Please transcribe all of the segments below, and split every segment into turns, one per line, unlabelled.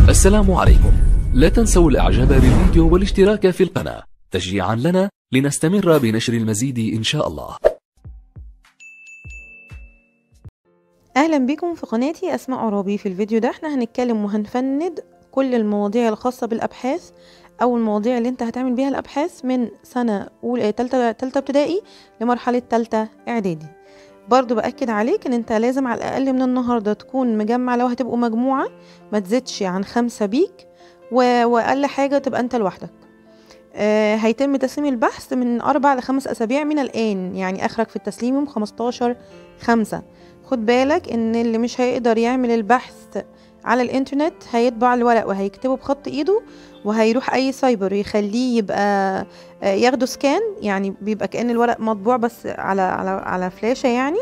السلام عليكم لا تنسوا الاعجاب بالفيديو والاشتراك في القناة تشجيعا لنا لنستمر بنشر المزيد ان شاء الله
اهلا بكم في قناتي اسماء عرابي في الفيديو ده احنا هنتكلم وهنفند كل المواضيع الخاصة بالابحاث او المواضيع اللي انت هتعمل بيها الابحاث من سنة اولى تالتة تالتة ابتدائي لمرحلة تالتة اعدادي برضو باكد عليك ان انت لازم على الاقل من النهارده تكون مجمع لو هتبقوا مجموعه ما تزيدش عن خمسة بيك و... واقل حاجه تبقى انت لوحدك آه هيتم تسليم البحث من أربع لخمس أسابيع من الآن يعني آخرك في التسليم يوم خمستاشر خمسة خد بالك إن اللي مش هيقدر يعمل البحث على الإنترنت هيطبع الورق وهيكتبه بخط إيده وهيروح أي سايبر يخليه يبقى آه ياخده سكان يعني بيبقى كأن الورق مطبوع بس على على على فلاشة يعني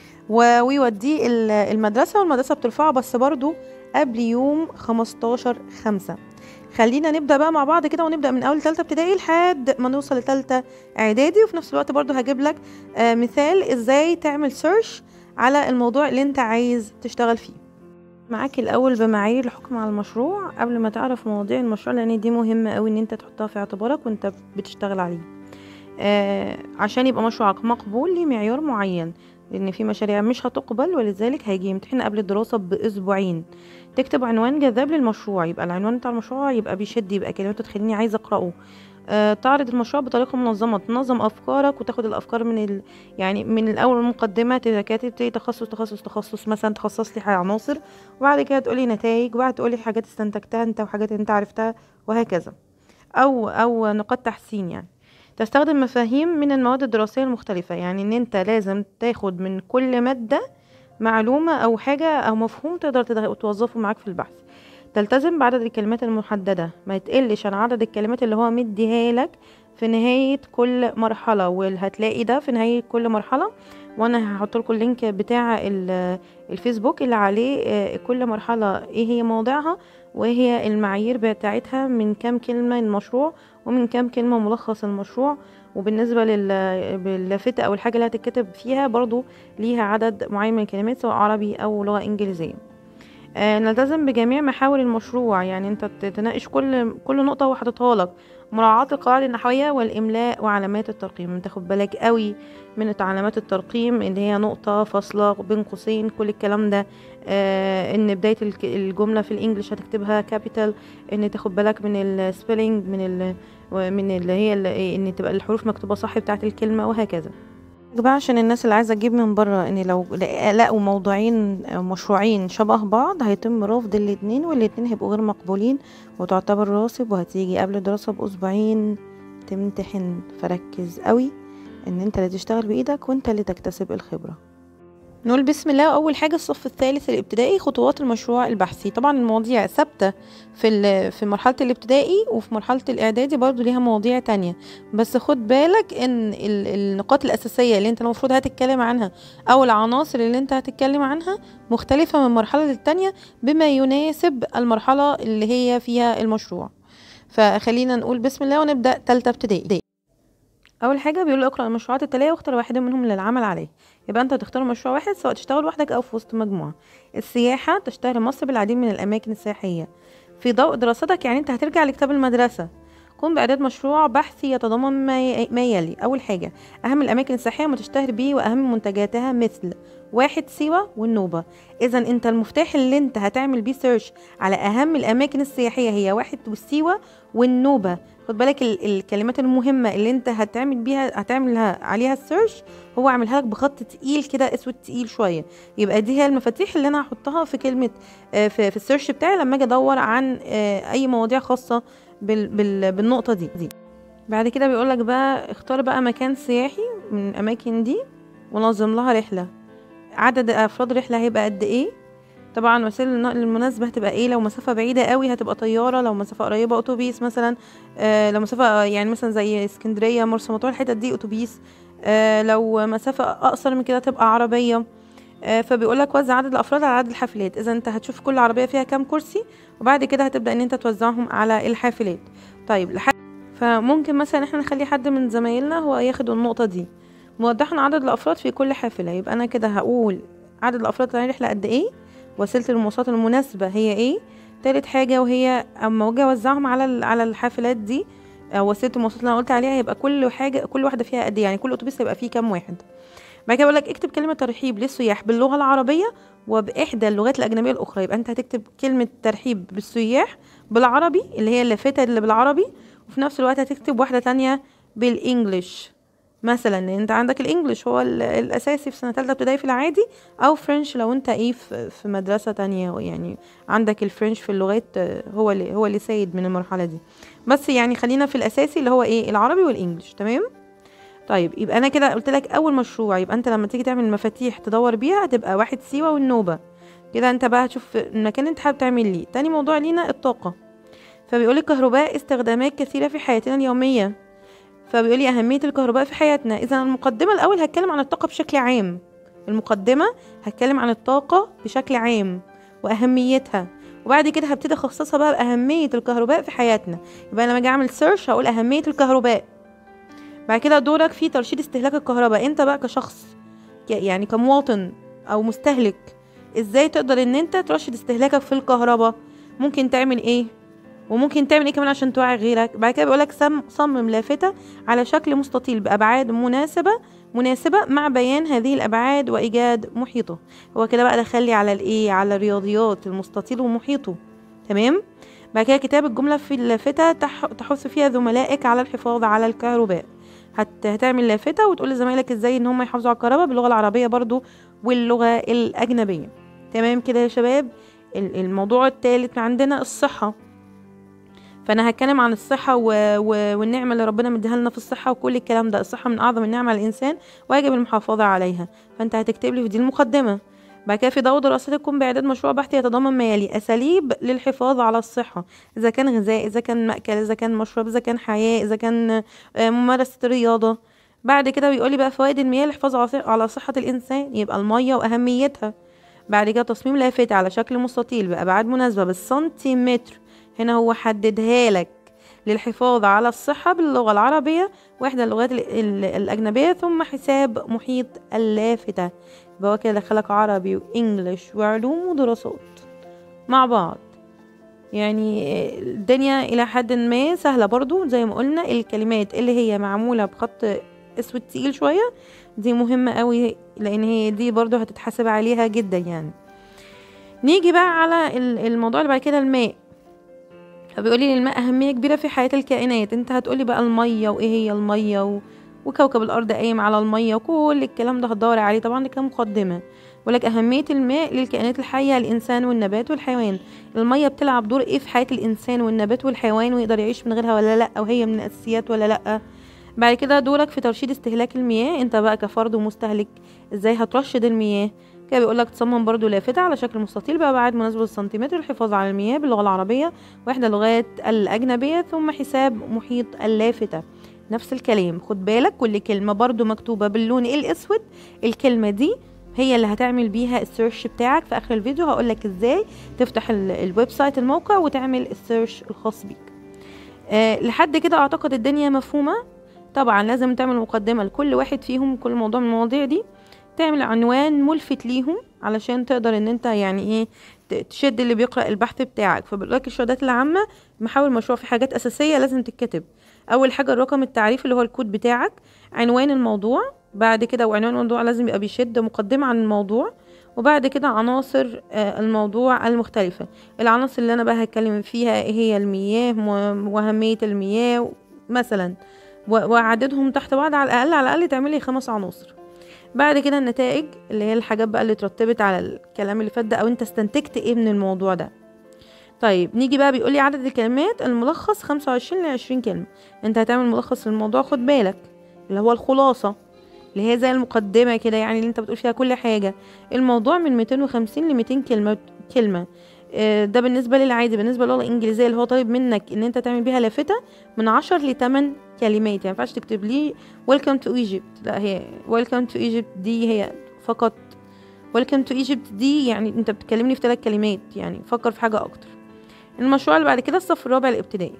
ويوديه المدرسة والمدرسة بترفعه بس برضو قبل يوم خمستاشر خمسة خلينا نبدا بقى مع بعض كده ونبدا من اول تالتة ابتدائي لحد ما نوصل لتالتة اعدادي وفي نفس الوقت برضو هجيب لك آه مثال ازاي تعمل سيرش على الموضوع اللي انت عايز تشتغل فيه معاك الاول بمعايير الحكم على المشروع قبل ما تعرف مواضيع المشروع لان دي مهمه قوي ان انت تحطها في اعتبارك وانت بتشتغل عليه آه عشان يبقى مشروعك مقبول ليه معيار معين لان في مشاريع مش هتقبل ولذلك هيجي يمتحن قبل الدراسه باسبوعين تكتب عنوان جذاب للمشروع يبقى العنوان بتاع المشروع يبقى بيشد يبقى كلمات تخليني عايزه اقراه آه تعرض المشروع بطريقه منظمه تنظم افكارك وتاخد الافكار من ال... يعني من الاول المقدمه تبقى كاتب تخصص تخصص تخصص مثلا تخصص لي عناصر وبعد كده تقولي نتائج وبعد تقولي حاجات استنتجتها انت وحاجات انت عرفتها وهكذا او او نقاط تحسين يعني تستخدم مفاهيم من المواد الدراسية المختلفة يعني ان انت لازم تاخد من كل مادة معلومة او حاجة او مفهوم تقدر توظفه معاك في البحث تلتزم بعدد الكلمات المحددة ما يتقلش عن عدد الكلمات اللي هو مديها لك في نهاية كل مرحلة وهتلاقي ده في نهاية كل مرحلة وانا هحط لكم اللينك بتاع الفيسبوك اللي عليه كل مرحلة ايه هي مواضيعها وايه هي المعايير بتاعتها من كام كلمة المشروع ومن كام كلمة ملخص المشروع وبالنسبة للافتة او الحاجة اللي هتتكتب فيها برضو ليها عدد معين من الكلمات سواء عربي او لغة انجليزية آه نلتزم بجميع محاور المشروع يعني انت تناقش كل كل نقطة وحطتها لك مراعاة القواعد النحوية والإملاء وعلامات الترقيم تاخد بالك قوي من علامات الترقيم اللي هي نقطة فاصلة بين قوسين كل الكلام ده آه ان بداية الجملة في الانجليش هتكتبها كابيتال ان تاخد بالك من السبيلنج من ال من اللي هي اللي ان تبقى الحروف مكتوبة صح بتاعة الكلمة وهكذا بقى عشان الناس اللي عايزه تجيب من بره ان لو لقوا موضوعين مشروعين شبه بعض هيتم رفض الاتنين والاتنين هيبقوا غير مقبولين وتعتبر راسب وهتيجي قبل الدراسه باسبوعين تمتحن فركز قوي ان انت اللي تشتغل بايدك وانت اللي تكتسب الخبره نقول بسم الله اول حاجه الصف الثالث الابتدائي خطوات المشروع البحثي طبعا المواضيع ثابته في في مرحله الابتدائي وفي مرحله الاعدادي برضو ليها مواضيع تانية بس خد بالك ان النقاط الاساسيه اللي انت المفروض هتتكلم عنها او العناصر اللي انت هتتكلم عنها مختلفه من مرحله للتانية بما يناسب المرحله اللي هي فيها المشروع فخلينا نقول بسم الله ونبدا ثالثه ابتدائي اول حاجه بيقول اقرا المشروعات التاليه واختر واحدا منهم للعمل عليه يبقى انت تختار مشروع واحد سواء تشتغل لوحدك او في وسط مجموعه السياحه تشتهر مصر بالعديد من الاماكن السياحيه في ضوء دراستك يعني انت هترجع لكتاب المدرسه قم باعداد مشروع بحثي يتضمن ما يلي اول حاجه اهم الاماكن السياحيه ما تشتهر به واهم منتجاتها مثل واحد سيوة والنوبة اذا انت المفتاح اللي انت هتعمل بيه سيرش على اهم الاماكن السياحية هي واحد والسيوة والنوبة خد بالك الكلمات المهمة اللي انت هتعمل بيها هتعملها عليها السيرش هو عاملها لك بخط تقيل كده اسود تقيل شوية يبقى دي هي المفاتيح اللي انا هحطها في كلمة في, في السيرش بتاعي لما اجي ادور عن اي مواضيع خاصة بال بال بالنقطة دي, دي. بعد كده بيقولك بقى اختار بقى مكان سياحي من الاماكن دي ونظم لها رحلة عدد افراد الرحله هيبقى قد ايه طبعا وسائل النقل المناسبه هتبقى ايه لو مسافه بعيده قوي هتبقى طياره لو مسافه قريبه اتوبيس مثلا آه لو مسافه يعني مثلا زي اسكندريه مرسى مطروح الحتت دي اتوبيس آه لو مسافه اقصر من كده تبقى عربيه آه فبيقول لك وزع عدد الافراد على عدد الحافلات اذا انت هتشوف كل عربيه فيها كام كرسي وبعد كده هتبدا ان انت توزعهم على الحافلات طيب لحد فممكن مثلا احنا نخلي حد من زمايلنا هو ياخد النقطه دي موضحا عدد الافراد في كل حافله يبقى انا كده هقول عدد الافراد اللي الرحله قد ايه وسيله المواصلات المناسبه هي ايه تالت حاجة وهي اما اجي اوزعهم على ال- على الحافلات دي او وسيله المواصلات اللي انا قلت عليها هيبقى كل حاجه كل واحده فيها قد إيه، يعني كل اتوبيس هيبقى فيه كام واحد بعد كده بقول لك اكتب كلمه ترحيب للسياح باللغه العربيه وباحدى اللغات الاجنبيه الاخرى يبقى انت هتكتب كلمه ترحيب بالسياح بالعربي اللي هي اللافته اللي بالعربي وفي نفس الوقت هتكتب واحده تانية بالانجلش مثلا لأن انت عندك الانجليش هو ال- الاساسي في سنه ثالثه ابتدائي في العادي او فرنش لو انت ايه في في مدرسه تانية يعني عندك الفرنش في اللغات آه، هو اللي هو اللي سيد من المرحله دي بس يعني خلينا في الاساسي اللي هو ايه العربي والانجليش تمام طيب يبقى انا كده قلت لك اول مشروع يبقى انت لما تيجي تعمل مفاتيح تدور بيها هتبقى واحد سيوه والنوبه كده انت بقى هتشوف المكان اللي انت حابب تعمل ليه تاني موضوع لينا الطاقه فبيقول الكهرباء استخدامات كثيره في حياتنا اليوميه فبيقول لي اهميه الكهرباء في حياتنا اذا المقدمه الاول هتكلم عن الطاقه بشكل عام المقدمه هتكلم عن الطاقه بشكل عام واهميتها وبعد كده هبتدي اخصصها بقى باهميه الكهرباء في حياتنا يبقى لما اجي اعمل سيرش هقول اهميه الكهرباء بعد كده دورك في ترشيد استهلاك الكهرباء انت بقى كشخص ك- يعني كمواطن او مستهلك ازاي تقدر ان انت ترشد استهلاكك في الكهرباء ممكن تعمل ايه وممكن تعمل ايه كمان عشان توعي غيرك بعد كده بيقولك سم صمم لافتة على شكل مستطيل بأبعاد مناسبة مناسبة مع بيان هذه الأبعاد وإيجاد محيطه هو كده بقى دخلي على الإيه على الرياضيات المستطيل ومحيطه تمام بعد كده كتاب الجملة في اللافتة تح... تحث فيها زملائك على الحفاظ على الكهرباء هت... هتعمل لافتة وتقول لزمايلك ازاي ان هم يحافظوا على الكهرباء باللغة العربية برضو واللغة الأجنبية تمام كده يا شباب ال- الموضوع الثالث عندنا الصحة فانا هتكلم عن الصحه و... و... والنعمه اللي ربنا مديها لنا في الصحه وكل الكلام ده الصحه من اعظم النعم على الانسان ويجب المحافظه عليها فانت هتكتب لي في دي المقدمه بعد كده في ضوء دراستك تقوم باعداد مشروع بحث يتضمن ما يلي اساليب للحفاظ على الصحه اذا كان غذاء اذا كان مأكل اذا كان مشروب اذا كان حياه اذا كان آه، ممارسه الرياضه بعد كده بيقول لي بقى فوائد المياه للحفاظ على صح- على صحه الانسان يبقى الميه واهميتها بعد كده تصميم لافتة على شكل مستطيل بأبعاد مناسبة بالسنتيمتر هنا هو حددها لك للحفاظ على الصحة باللغة العربية وإحدى اللغات ال- ال- الأجنبية ثم حساب محيط اللافتة يبقى هو كده دخلك عربي وإنجليش وعلوم ودراسات مع بعض يعني الدنيا إلى حد ما سهلة برضو زي ما قلنا الكلمات اللي هي معمولة بخط أسود تقيل شوية دي مهمة قوي لأن هي دي برضو هتتحاسب عليها جدا يعني نيجي بقى على ال- الموضوع اللي بعد كده الماء فبيقول لي الماء أهمية كبيرة في حياة الكائنات انت هتقولي بقى المية وايه هي المية و... وكوكب الأرض قايم على المية وكل الكلام ده هتدور عليه طبعا ده كان مقدمة ولك أهمية الماء للكائنات الحية الإنسان والنبات والحيوان المية بتلعب دور ايه في حياة الإنسان والنبات والحيوان ويقدر يعيش من غيرها ولا لأ وهي من الأساسيات ولا لأ بعد كده دورك في ترشيد استهلاك المياه انت بقى كفرد ومستهلك ازاي هترشد المياه كده بيقول لك تصمم برضو لافتة على شكل مستطيل بأبعاد مناسبة للسنتيمتر للحفاظ على المياه باللغة العربية وإحدى اللغات الأجنبية ثم حساب محيط اللافتة نفس الكلام خد بالك كل كلمة برضو مكتوبة باللون الأسود الكلمة دي هي اللي هتعمل بيها السيرش بتاعك في آخر الفيديو هقولك ازاي تفتح ال- الويب سايت الموقع وتعمل السيرش الخاص بيك أه لحد كده أعتقد الدنيا مفهومة طبعا لازم تعمل مقدمة لكل واحد فيهم كل موضوع من المواضيع دي تعمل عنوان ملفت ليهم علشان تقدر ان انت يعني ايه ت- تشد اللي بيقرأ البحث بتاعك فبيقول لك الشهادات العامة محاول مشروع في حاجات أساسية لازم تتكتب أول حاجة الرقم التعريف اللي هو الكود بتاعك عنوان الموضوع بعد كده وعنوان الموضوع لازم يبقى بيشد مقدمة عن الموضوع وبعد كده عناصر آه، الموضوع المختلفة العناصر اللي أنا بقى هتكلم فيها ايه هي المياه و- وأهمية المياه مثلا و- وأعددهم تحت بعض على الأقل على الأقل تعملي خمس عناصر بعد كده النتائج اللي هي الحاجات بقى اللي اترتبت على الكلام اللي فات ده او انت استنتجت ايه من الموضوع ده طيب نيجي بقى بيقولي عدد الكلمات الملخص 25 ل 20 كلمة انت هتعمل ملخص للموضوع خد بالك اللي هو الخلاصة اللي هي زي المقدمة كده يعني اللي انت بتقول فيها كل حاجة الموضوع من 250 ل 200 كلمة كلمة آه، ده بالنسبة للعادي بالنسبة للغة الإنجليزية اللي هو طالب منك إن أنت تعمل بيها لافتة من 10 ل 8 كلمات يعني مينفعش تكتب لي welcome to Egypt لا هي welcome to Egypt دي هي فقط welcome to Egypt دي يعني انت بتكلمني في ثلاث كلمات يعني فكر في حاجة اكتر المشروع اللي بعد كده الصف الرابع الابتدائي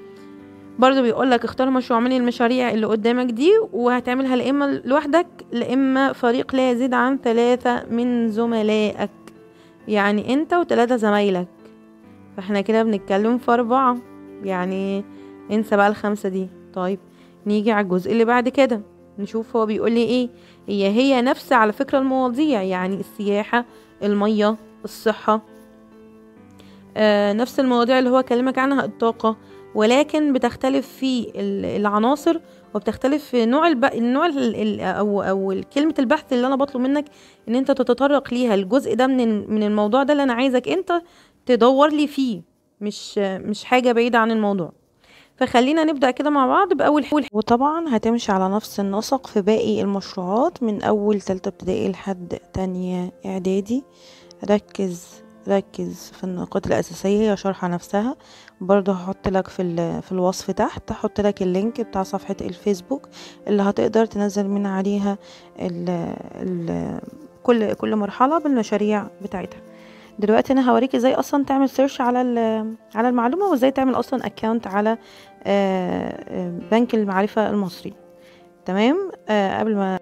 برضه بيقول لك اختار مشروع من المشاريع اللي قدامك دي وهتعملها لا اما لوحدك لا اما فريق لا يزيد عن ثلاثة من زملائك يعني انت وثلاثة زمايلك فاحنا كده بنتكلم في أربعة يعني انسى بقى الخمسة دي طيب نيجي على الجزء اللي بعد كده نشوف هو بيقول لي ايه هي هي نفس على فكرة المواضيع يعني السياحة المية الصحة آه نفس المواضيع اللي هو كلمك عنها الطاقة ولكن بتختلف في ال- العناصر وبتختلف في نوع الب... النوع ال... ال... او او كلمة البحث اللي انا بطلب منك ان انت تتطرق ليها الجزء ده من ال- من الموضوع ده اللي انا عايزك انت تدور لي فيه مش مش حاجة بعيدة عن الموضوع فخلينا نبدأ كده مع بعض بأول حول وطبعا هتمشي على نفس النسق في باقي المشروعات من أول تالتة ابتدائي لحد تانية إعدادي ركز ركز في النقاط الأساسية هي شرحة نفسها برضه هحط لك في, ال- في الوصف تحت هحط لك اللينك بتاع صفحة الفيسبوك اللي هتقدر تنزل من عليها ال ال كل كل مرحلة بالمشاريع بتاعتها دلوقتي انا هوريك ازاي اصلا تعمل سيرش على ال- على المعلومه وازاي تعمل اصلا اكونت على آه، آه، بنك المعرفه المصري تمام آه، قبل ما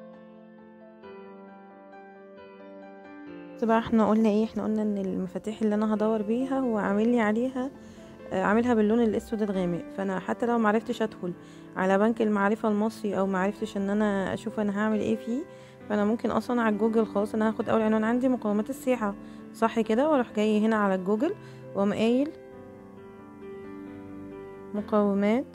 بقى احنا قلنا ايه احنا قلنا ان المفاتيح اللي انا هدور بيها هو عامل لي عليها آه، عاملها باللون الاسود الغامق فانا حتى لو معرفتش ادخل على بنك المعرفه المصري او معرفتش ان انا اشوف انا هعمل ايه فيه فانا ممكن اصلا على جوجل خلاص انا هاخد اول عنوان عندي مقومات السياحه صح كده واروح جاي هنا على جوجل واقوم قايل مقومات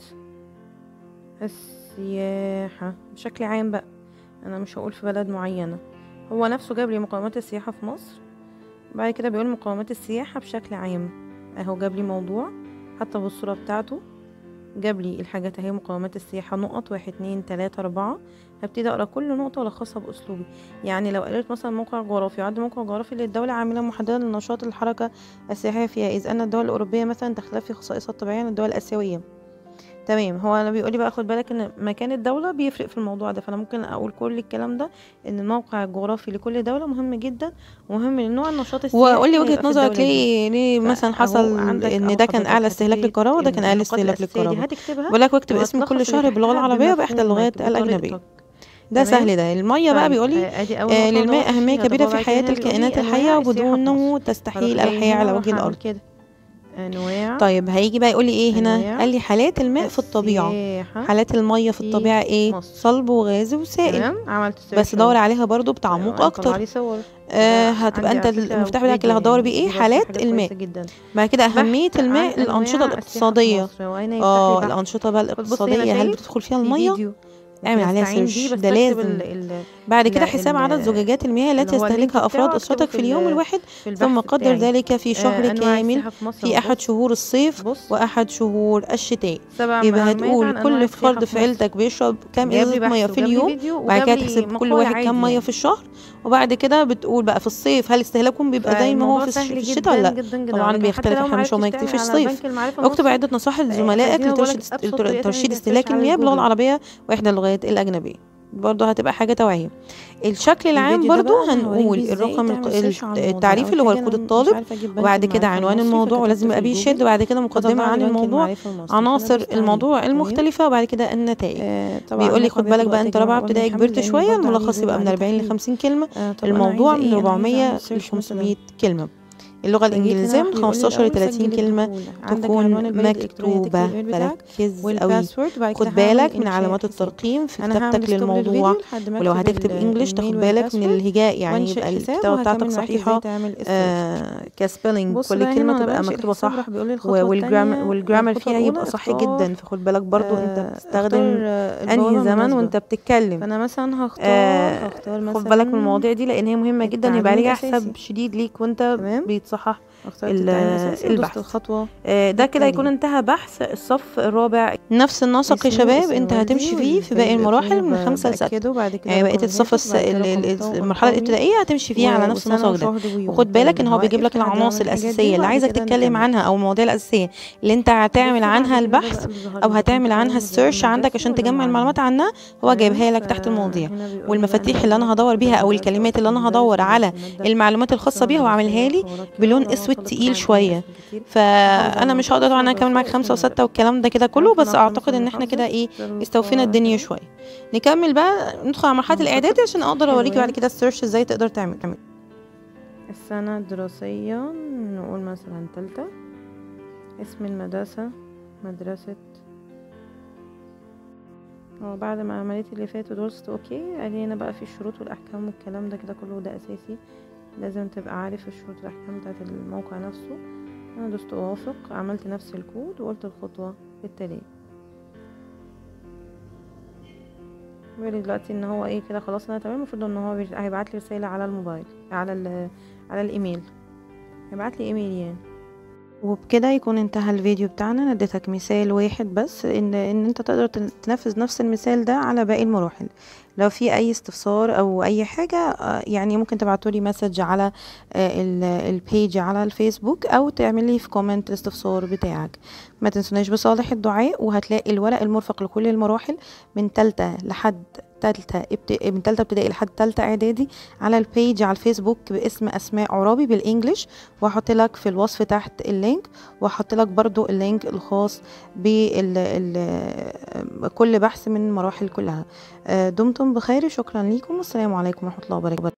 السياحة بشكل عام بقى انا مش هقول في بلد معينة هو نفسه جاب لي مقومات السياحة في مصر بعد كده بيقول مقومات السياحة بشكل عام اهو جاب لي موضوع حتى بالصورة بتاعته جاب لي الحاجات اهي مقومات السياحة نقط واحد اتنين تلاتة اربعة هبتدي اقرا كل نقطة والخصها باسلوبي يعني لو قريت مثلا موقع جغرافي وعندي موقع جغرافي للدولة عاملة محددة لنشاط الحركة السياحية فيها إذ أن الدول الأوروبية مثلا تختلف في خصائصها الطبيعية عن الدول الآسيوية تمام هو انا بيقولي بقى خد بالك ان مكان الدوله بيفرق في الموضوع ده فانا ممكن اقول كل الكلام ده ان الموقع الجغرافي لكل دوله مهم جدا ومهم لنوع النشاط السياحي
وقول لي
اللي
وجهة
هيبقى في
نظرك
الدولة دي.
ليه ليه مثلا
فأهو
حصل
عندك
ان
أهو
ده كان
حضرتك
اعلى استهلاك
هتبتدي
للكهرباء وده
إن
كان اقل
النقاط
استهلاك
الأساسية دي
للكهرباء
هتكتبها
بقول لك واكتب اسم
وهتلخص
كل شهر باللغة
الحاجة
العربية بإحدى
بمفهومك
اللغات الأجنبية
بطريقتك.
ده
تمام؟
سهل ده المية بقى
طيب،
بيقول لي
آه، ادي اول
آه
نقطة
للماء
ندور
أهمية
فيها.
كبيرة
طب
في
بعد
حياة
كده بيقول لي
الكائنات
أنواع
الحية
السياحة في
وبدونه
مصر.
تستحيل
هروح جاي
الحياة
هنا
على
وراح
وجه
أعمل
الأرض
كده انواع
طيب هيجي بقى يقول لي ايه هنا
أنواع
قال لي حالات الماء في الطبيعة
السياحة.
حالات المية في
في
الطبيعة ايه
مصر.
صلب وغاز وسائل
تمام عملت سيرش
بس دور عليها برضو بتعمق اكتر
لي صور
آه
يبقى
هتبقى
عندي
انت
على فكرة
المفتاح بتاعك
فيديو
اللي هتدور
يعني
بيه
دي
ايه
برضه
حالات
حاجة
الماء
كويسة جدا
بعد كده أهمية
بحث عن
الماء
أنواع
الأنشطة
السياحة في
الاقتصادية
مصر. وهنا يفتح
اه
لي بحث.
الأنشطة بقى
بص هنا
الاقتصادية هل
شايف
بتدخل فيها
في
المية
فيديو
اعمل عليها
بنستعين
سيرش
بيه
ده
بس
لازم
بكتب ال- ال-
بعد كده
ال-
حساب
ال-
عدد زجاجات المياه التي
اللي هو اللينك
يستهلكها أفراد
بتاعه
أسرتك
أكتبه
في
في
اليوم
ال-
الواحد
في البحث
ثم قدر
بتاعي.
ذلك في
آه،
شهر
أنواع
كامل
السياحة في مصر
في
أهو.
أحد
بص-
شهور الصيف
بص
وأحد شهور الشتاء
سبع
يبقى
معلومات
هتقول
عن أنواع
كل
السياحة
فرد في
مصر.
عيلتك بيشرب كام
جاب لي
إزازة
بحث
مية في
وجاب لي
اليوم
فيديو
بعد
وجاب
كده
لي
تحسب كل
مقال
واحد
عادي
كام مية
يعني.
في الشهر وبعد كده بتقول بقى في الصيف هل استهلاكهم بيبقى زي ما هو
فالموضوع
في الش-
سهل
في الشتاء ولا
جداً
لا
جداً جداً.
طبعا
ولكن
بيختلف
حتى لو
احنا مش
معرفتش
ما نكتفيش
تعمل على
صيف
بنك المعرفة
اكتب
المصري،
عدة نصائح
فإحنا
لزملائك
عايزين أقول لك
لترشيد
أبسط طريقة تعمل
ترشيد
بيها
استهلاك
سيرش على
المياه باللغة
جوجل.
العربية وإحدى اللغات الأجنبية برضه هتبقى حاجة توعية الشكل العام
الفيديو ده
برضه
بقى أنا هوريك
هنقول
بيه إزاي
الرقم
تعمل
الق-
سيرش على الموضوع.
التعريفي اللي هو
أول حاجة
الكود
أنا مش
الطالب
عارفة أجيب بنك
وبعد كده
المعرفة
عنوان
المصري،
الموضوع
فكتبت
ولازم
في
يبقى بيه
جوجل
شد وبعد كده مقدمة
فطبعا
عن
بنك
الموضوع
المعرفة المصري. فأنا
عناصر
دوست عليه.
الموضوع
تمام؟
المختلفة وبعد كده النتائج
آه، طبعا
بيقول لي
الموقع
خد بالك
بياخد
بقى
وقت
انت
يا جماعة
رابعة
قبل ما
ابتدائي
يحمل،
كبرت
لأن
شوية
برضه عليه
الملخص
دور
يبقى من
عليه
40 ل
تحليل.
50 كلمة
آه، طب أنا
الموضوع
عايزة
من
إيه؟ أنا عايزة
400
أعمل
ل
سيرش
500
مثلاً.
كلمة اللغة
فجيت هنا
الإنجليزية
راح
من
بيقول لي
15 ل
الأول
30
سجل
كلمة
الدخول. عندك
تكون
عنوان البريد الإلكتروني هتكتب
مكتوبة
الإيميل بتاعك
ركز قوي
والباسورد وبعد كده
خد بالك
هعمل
من
إنشاء
علامات
حساب.
الترقيم في
أنا هعمل
كتابتك
ستوب
للموضوع
للفيديو لحد ما
ولو
أكتب
هتكتب
ال-
انجلش تاخد
الإيميل
بالك من
والباسورد
الهجاء يعني
وانشئ
يبقى
حساب
الكتابة بتاعتك
وهكمل معاك ازاي
صحيحة
تعمل السيرش
آه كسبيلنج
بص
كل
بقى هنا
كلمة
وانا
تبقى
بنشئ
مكتوبة
الحساب
صح
راح بيقول لي الخطوة
والجرامر
التانية
والجرامر
الخطوة
فيها يبقى
الأولى
صح
اختار
جدا فخد بالك برضو انت
آه،
بتستخدم
اختار، آه،
انهي
البوابة
زمن
المناسبة.
وانت بتتكلم
فانا مثلا هختار
آه،
هختار مثلا
خد بالك من المواضيع دي لان هي مهمه جدا يبقى
التعليم
عليها
الأساسي.
حساب شديد ليك وانت
تمام.
بيتصحح
اخترت
ال-
التعليم الأساسي ودوست
البحث.
الخطوة
آه، ده كده يكون
التانية.
انتهى بحث الصف الرابع نفس النسق يا
اسمه
شباب
اسم
انت
والدي
هتمشي فيه في
والبريد
باقي المراحل
الإلكتروني
من
ب-
خمسة لستة
بأكده وبعد كده
يعني بقية
رقم
الصف
الهاتف،
الس...
بعد كده
ال- ال-
رقم طاقم
المرحلة
قومي،
الابتدائية هتمشي فيها على
و-
نفس
وسنة
النسق ده
وشهر ويوم.
وخد بالك
طيب
ان هو بيجيب لك
هوقف لحد ما
العناصر
أعمل الحاجات دي
الاساسيه اللي
وبعد
عايزك
كده
تتكلم
نكمل.
عنها او المواضيع الاساسيه اللي انت هتعمل
بص
عنها
بعد كده
البحث
بقى بيظهر
او
لي
هتعمل
كنت
عنها
أول
السيرش
مذاكرة
عندك
مدرسي
عشان
ولا
تجمع
معلم.
المعلومات عنها هو
تمام؟
جايبها لك تحت
ف-
المواضيع
هنا بيقول لي
والمفاتيح
بقى
اللي انا
الموضوع
هدور بيها او
المدرسة
الكلمات اللي انا
والمدرس
هدور على
والمادة
المعلومات الخاصه بيها واعملها لي بلون اسود تقيل شويه فانا مش هقدر طبعا اكمل معاك خمسة وستة والكلام ده كده كله بس اعتقد ان احنا كده ايه استوفينا الدنيا شويه نكمل بقى ندخل على مرحله الاعداد عشان اقدر اوريكي بعد كده السيرش ازاي تقدر تعمل تعمل
السنة الدراسية نقول مثلا تالتة اسم المدرسة مدرسة وبعد ما عملت اللي فاتوا دوست اوكي قال هنا بقى في الشروط والاحكام والكلام ده كده كله ده اساسي لازم تبقى عارف الشروط والاحكام بتاعت الموقع نفسه انا دوست اوافق عملت نفس الكود وقلت الخطوة التالية بيقولي دلوقتي ان هو ايه كده خلاص انا تمام المفروض ان هو هيبعت لي رسالة على الموبايل على ال على الايميل هيبعت لي ايميل يعني
وبكده يكون انتهى الفيديو بتاعنا انا اديتك مثال واحد بس ان ان انت تقدر تنفذ نفس المثال ده على باقي المراحل لو في اي استفسار او اي حاجه يعني ممكن تبعتولي مسج على البيج على الفيسبوك او تعملي في كومنت الاستفسار بتاعك ما تنسوناش بصالح الدعاء وهتلاقي الورق المرفق لكل المراحل من تالتة لحد تالتة ابت... من تالتة ابتدائي لحد تالتة اعدادي على البيج على الفيسبوك باسم اسماء عرابي بالانجلش وهحط لك في الوصف تحت اللينك وهحط لك برضو اللينك الخاص بكل بحث من المراحل كلها دمتم بخير شكرا لكم والسلام عليكم ورحمة الله وبركاته